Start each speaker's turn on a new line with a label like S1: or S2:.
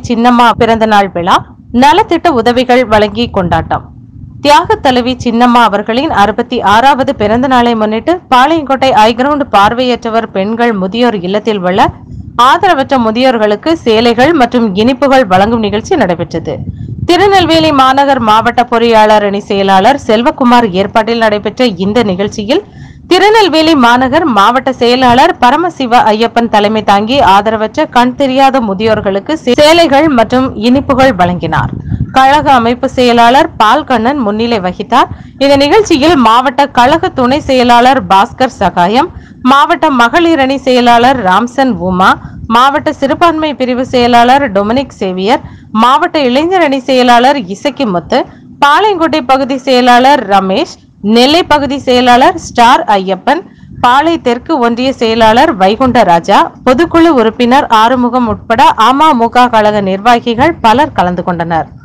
S1: சின்னம்மா பிறந்த நாள் விழா நலத்திட்ட உதவிகள் வழங்கி கொண்டாட்டம் தியாக தலைவி சின்னம்மா அவர்களின் அறுபத்தி ஆறாவது பிறந்த நாளை முன்னிட்டு பாளையங்கோட்டை ஐகிரவுண்ட் பார்வையற்றவர் பெண்கள் முதியோர் இல்லத்தில் உள்ள ஆதரவற்ற முதியோர்களுக்கு சேலைகள் மற்றும் இனிப்புகள் வழங்கும் நிகழ்ச்சி நடைபெற்றது திருநெல்வேலி மாநகர் மாவட்ட பொறியாளர் அணி செயலாளர் செல்வகுமார் ஏற்பாட்டில் நடைபெற்ற இந்த நிகழ்ச்சியில் திருநெல்வேலி மாநகர் மாவட்ட செயலாளர் பரமசிவ ஐயப்பன் தலைமை தாங்கி ஆதரவற்ற கண் தெரியாத முதியோர்களுக்கு சேலைகள் மற்றும் இனிப்புகள் வழங்கினார் கழக அமைப்பு செயலாளர் பால்கண்ணன் முன்னிலை வகித்தார் இந்த நிகழ்ச்சியில் மாவட்ட கழக துணை செயலாளர் பாஸ்கர் சகாயம் மாவட்ட மகளிர் அணி செயலாளர் ராம்சன் உமா மாவட்ட சிறுபான்மை பிரிவு செயலாளர் டொமினிக் சேவியர் மாவட்ட இளைஞர் அணி செயலாளர் இசக்கி முத்து பாளையங்கோட்டை பகுதி செயலாளர் ரமேஷ் நெல்லை பகுதி செயலாளர் ஸ்டார் ஐயப்பன் பாளை தெற்கு ஒன்றிய செயலாளர் வைகுண்ட ராஜா பொதுக்குழு உறுப்பினர் ஆறுமுகம் உட்பட அமமுக கழக நிர்வாகிகள் பலர் கலந்து கொண்டனர்